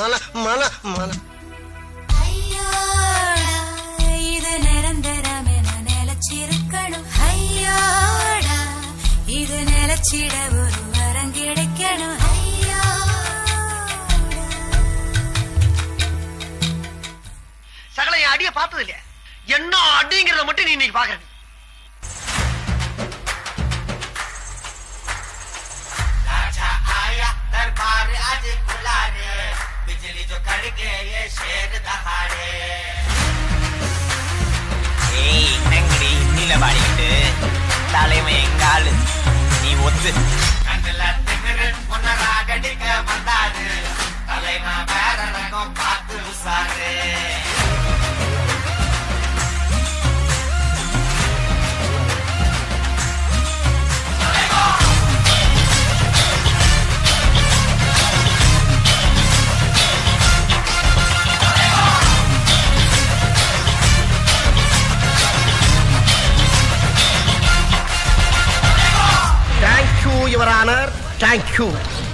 மல மல மல ஐயோடா, இது நிரந்தரமென நிலைச்சிருக்கணும். ஐயோடா, இது நிலைச்சிட ஒரு வரம் கிடைக்கணும் ஐயோடா. சகல என் அடிய பார்த்தது இல்லையா என்ன அடிங்கிறத மட்டும் நீ இன்னைக்கு பாக்குறது राजा आया दरबार आज खुला रे बिजली जो कड़के ये शेर दहाड़े ஏய் என்னங்கடி இன்னில பாடிக்கிட்டு தலைவன் எங்க ஆளு நீ ஒத்து கண்ணுல திமிரு உன்ன ராகடிக்க வந்தாரு தலைவன் வேற ரகம் பார்த்து உசாரு தேங்க்யூ யுவர் ஆனர் தேங்க்யூ